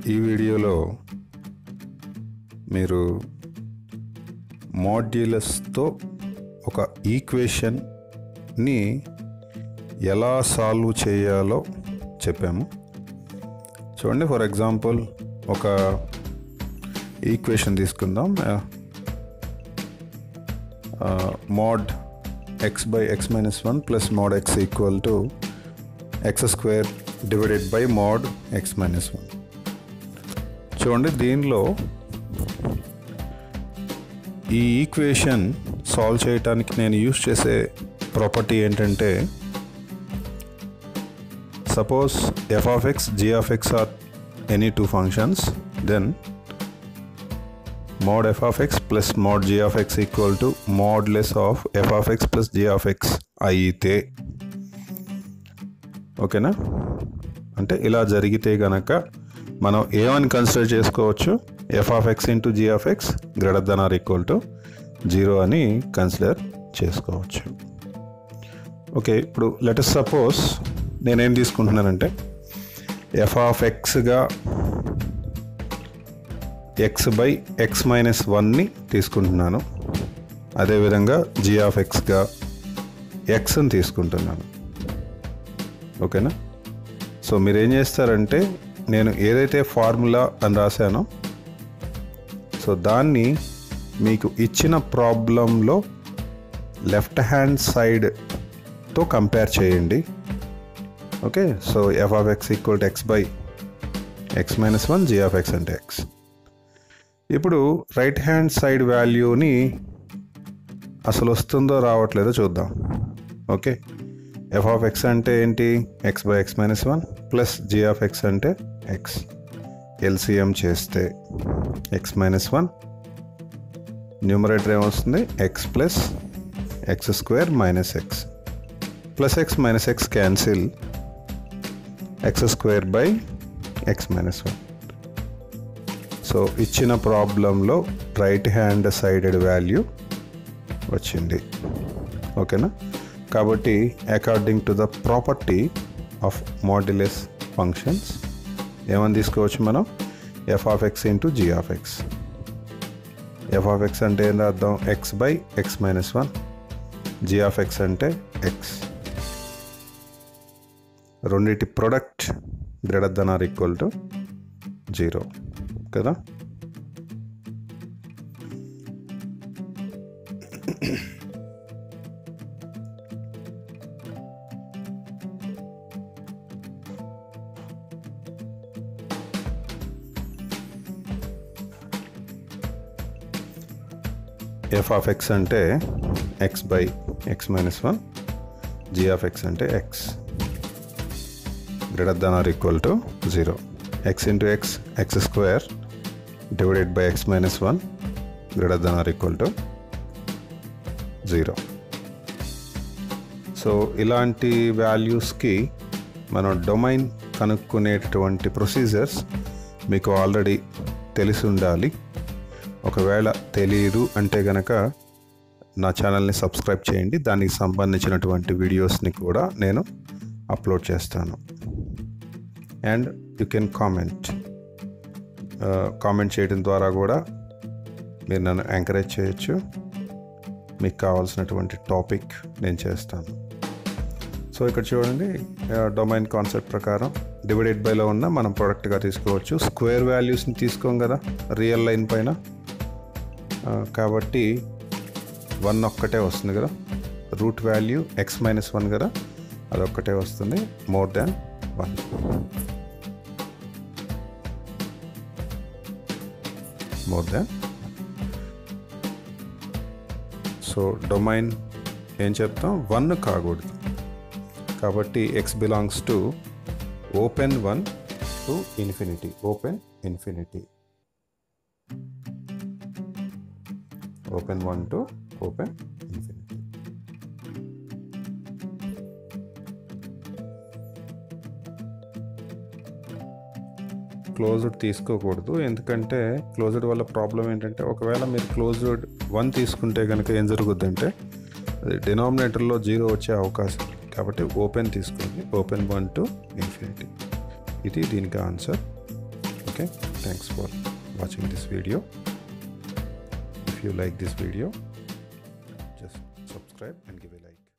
ఈ వీడియోలో మీరు మాడ్యులస్తో ఒక ఈక్వేషన్ని ఎలా సాల్వ్ చేయాలో చెప్పాము చూడండి ఫర్ ఎగ్జాంపుల్ ఒక ఈక్వేషన్ తీసుకుందాం mod x by x minus one plus mod x equal to x square divided by mod x minus one చూడండి దీనిలో ఈ ఈక్వేషన్ సాల్వ్ చేయడానికి నేను యూస్ చేసే ప్రాపర్టీ ఏంటంటే suppose f of x g of x are any two functions then mod f of x plus mod g of x equal to mod less of f of x plus g of x అయితే ఓకేనా అంటే ఇలా జరిగితే గనక మనం ఏమని consider చేసుకోవచ్చు f of x into g of x greater than or equal to zero అని కన్సిడర్ చేసుకోవచ్చు ఓకే ఇప్పుడు లెటస్ సపోజ్ నేనేం తీసుకుంటున్నానంటే ఎఫ్ ఆఫ్ ఎక్స్గా ఎక్స్ బై ఎక్స్ మైనస్ వన్ని తీసుకుంటున్నాను అదేవిధంగా జీ ఆఫ్ ఎక్స్గా ఎక్స్ని తీసుకుంటున్నాను ఓకేనా సో మీరు ఏం చేస్తారంటే నేను ఏదైతే ఫార్ములా అని రాశానో సో దాన్ని మీకు ఇచ్చిన ప్రాబ్లంలో లెఫ్ట్ హ్యాండ్ సైడ్తో కంపేర్ చేయండి okay so f of x equal to x by x minus one g of x అంటే ఎక్స్ ఇప్పుడు రైట్ హ్యాండ్ సైడ్ వాల్యూని అసలు వస్తుందో రావట్లేదో చూద్దాం ఓకే ఎఫ్ ఆఫ్ ఎక్స్ అంటే ఏంటి x by x minus one plus g of x అంటే x LCM చేస్తే ఎక్స్ మైనస్ వన్ న్యూమరేటర్ ఏమొస్తుంది x plus x square minus x plus x minus x cancel x square by x minus one so ఇచ్చిన ప్రాబ్లంలో right hand sided value వచ్చింది ఓకేనా కాబట్టి according to the property of modulus functions ఏమని తీసుకోవచ్చు మనం f of x into g of x f of x అంటే ఏంటి అర్థం x by x minus one g of x అంటే ఎక్స్ రెండిటి product greater than or equal to zero కదా f of x అంటే x by x minus one g of x అంటే x greater than or equal to zero x into x x square divided by x minus 1 greater than or equal to 0 so ఇలాంటి వాల్యూస్కి మనం domain కనుక్కునేటటువంటి procedures మీకు already తెలిసి ఉండాలి ఒకవేళ తెలియదు అంటే గనక నా ఛానల్ని సబ్స్క్రైబ్ చేయండి దానికి సంబంధించినటువంటి వీడియోస్ని కూడా నేను అప్లోడ్ చేస్తాను and you can comment comment చేయడం ద్వారా కూడా మీరు నన్ను ఎంకరేజ్ చేయొచ్చు మీకు కావాల్సినటువంటి టాపిక్ నేను చేస్తాను సో ఇక్కడ చూడండి డొమైన్ కాన్సెప్ట్ ప్రకారం డివైడెడ్ బైలో ఉన్న మనం ప్రోడక్ట్గా తీసుకోవచ్చు స్క్వేర్ వాల్యూస్ని తీసుకోం కదా రియల్ లైన్ పైన కాబట్టి వన్ ఒక్కటే వస్తుంది కదా root value x minus one కదా అదొక్కటే వస్తుంది more than one more than so domain ఏం చెప్తాం వన్ కాకూడదు కాబట్టి x belongs to open one to infinity open infinity open one to open infinity closed తీసుకోకూడదు ఎందుకంటే క్లోజ్డ్ వల్ల ప్రాబ్లం ఏంటంటే ఒకవేళ మీరు క్లోజ్డ్ వన్ తీసుకుంటే కనుక ఏం జరుగుద్దంటే అది డినామినేటర్లో జీరో వచ్చే అవకాశం కాబట్టి ఓపెన్ తీసుకోండి ఓపెన్ వన్ టు ఇన్ఫినిటీ ఇది దీనికి answer okay okay thanks for watching this video if you like this video just subscribe and give a like